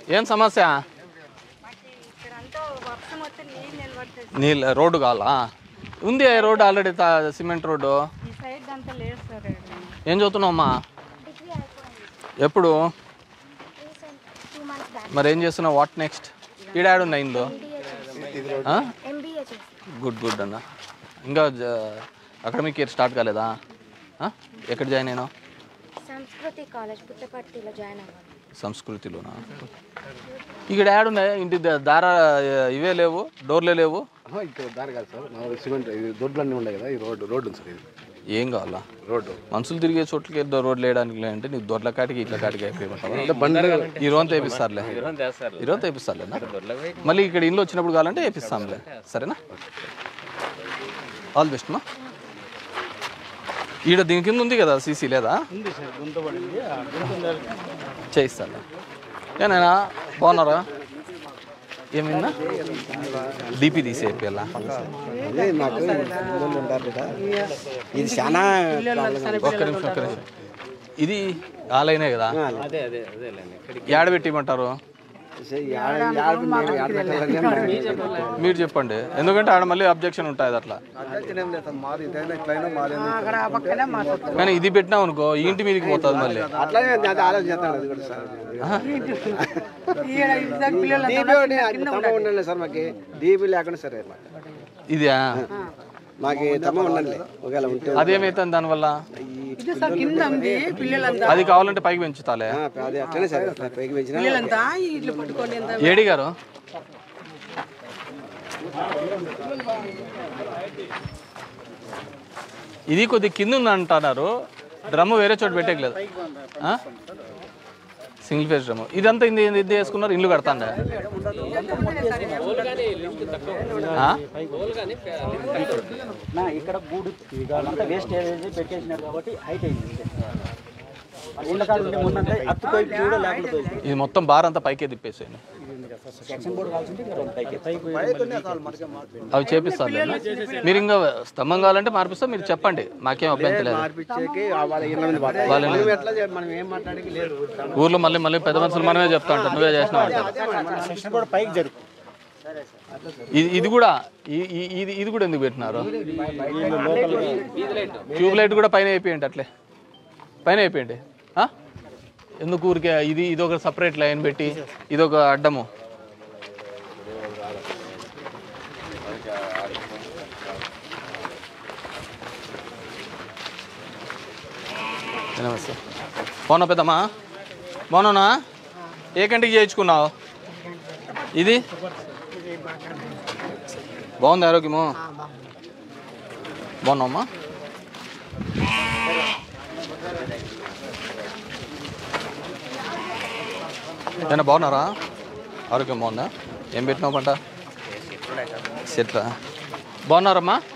ఏం సమస్య ఇక్కడంతా వర్షం వస్తే నీళ్ళు నిలబడుతుంది నీళ్ళ రోడ్డు కావాలా ఉంది ఏ రోడ్డు ఆల్రెడీ తా- సిమెంట్ రోడ్డు ఈ సైడ్ అంతా లేదు సార్ ఏం చదువుతున్నావు అమ్మా ఎప్పుడు మరి ఏం చేస్తున్నావు వాట్ నెక్స్ట్ ఈడాడు ఉన్నాయి ఇందులో ఎంబీఏ చేసి గుడ్ గుడ్ అన్న ఇంకా అకాడమిక్ ఇయర్ స్టార్ట్ కాలేదా ఆ? ఎక్కడ జాయిన్ అయినావు సంస్కృతి కాలేజ్ పుట్టపర్తిలో జాయిన్ అవ్వాలి సంస్కృతిలోనా ఇక్కడ యాడ్ ఉన్నాయి ఇంటి ద- దార ఇవే లేవు డోర్లే లేవు ఆహా, ఇక్కడ దారి కాదు సార్ మా సిమెంట్ ఇది దొడ్లన్నీ ఉన్నాయి కదా ఈ రోడ్డు రోడ్డు ఉంది సార్ ఇది ఏం కావాలా రోడ్డు మనుషులు తిరిగే చోట్లకి ఏదో రోడ్లు వేయడానికి లేదంటే నీకు దొడ్ల కాటికి ఇట్ల కాటికి అయిపోయి అంటే బండి ఈ రోజు తెప్పిస్తారులే ఈ రోజు తెప్పిస్తారులేనా మళ్ళీ ఇక్కడ ఇల్లు వచ్చినప్పుడు కావాలంటే వేపిస్తాంలే సరేనా ఆల్ బెస్ట్ మా ఈడ దీని కింద ఉంది కదా సీసీ లేదా చేయిస్తాను ఏనైనా బాగున్నారా ఏమైందా డీపీ తీసేయాల అదే మాకు పిల్లలు ఉంటారు కదా ఇది చాలా ఒక్క నిమిషం ఒక్క నిమిషం ఇది ఆలైనే కదా అదే అదే అదే యాడ పెట్టిమంటారు మీరు చెప్పండి ఎందుకంటే ఆడ మళ్ళీ అబ్జెక్షన్ ఉంటుంది అట్లా మాది ఇదైనా ఇట్లయినా మాది కానీ ఇది పెట్టినాం అనుకో ఈ ఇంటి మీదకి పోతుంది మళ్ళీ అట్లానే అది ఆలోచన చేస్తాను అది కూడా సార్ డీపీ ఒకటి అది తమ ఉండండి సార్ మాకు డీపీ లేకుండా సరే మాకు ఇది మాకు తమ ఉండండి ఒకవేళ ఉంటే అదేమైతుంది దానివల్ల కింద ఉంది పిల్లలంతా అది కావాలంటే పైకి పెంచుతాలే ఆ, అది అట్లనే సరే అట్లా పైకి పెంచిన పిల్లలంతా ఇట్లా పట్టుకొని ఎంత ఏడి గారు ఇది కొద్ది కింద ఉంది అంటున్నారు డ్రమ్ వేరే చోట పెట్టేయలేదు సింగిల్ ఫేస్ డ్రమ్ ఇదంతా ఇది ఇది వేసుకున్నారు ఇల్లు కడతాండ ఇక్కడ గూడు అంతా వేస్ట్ పెట్టేసినారు కాబట్టి హైట్ అయింది ఇళ్ళ కాడ ఉండే ముందంతా అత్తుకోయి కూడా లేకుండా పోయింది ఇది మొత్తం బార్ అంతా పైకే తిప్పేసాను సెక్షన్ బోర్డు కావాల్సింటే ఇంకా రెండు పైకి పైకి అవి చేపిస్తాను మీరు ఇంకా స్తంభం కావాలంటే మార్పిస్తా మీరు చెప్పండి మాకేం అభ్యంతరం లేదు మార్పిచ్చేకి వాళ్ళ ఇళ్ళ మీద పడతాయి. వాళ్ళ మనం ఎట్లా చే- మనం ఏం మాట్లాడేకి లేదు ఊర్లో మళ్ళీ మళ్ళీ పెద్ద మనుషులు మనమే చెప్తా ఉంటారు నువ్వే చేసినావు అంటారు సెక్షన్ బోర్డు పైకి జరుగు ఇది ఇది కూడా ఈ- ఈ- ఇది ఇది కూడా ఎందుకు పెట్టినారు ట్యూబ్ లైట్ కూడా పైన అయిపోయింది అట్లే పైన అయిపోయింది ఆ? ఎందుకు ఊరికే ఇది ఇది ఒక సపరేట్ లైన్ పెట్టి ఇది ఒక అడ్డము నమస్తే బాగున్నా పెద్దమ్మా బాగున్నానా ఏ కంటికి చేయించుకున్నావు ఇది బాగుంది ఆరోగ్యము బాగున్నావమ్మా ఏమన్నా బాగున్నారా ఆరోగ్యం బాగుందా ఏం పెట్టినావు పంట చెట్ల బాగున్నారమ్మా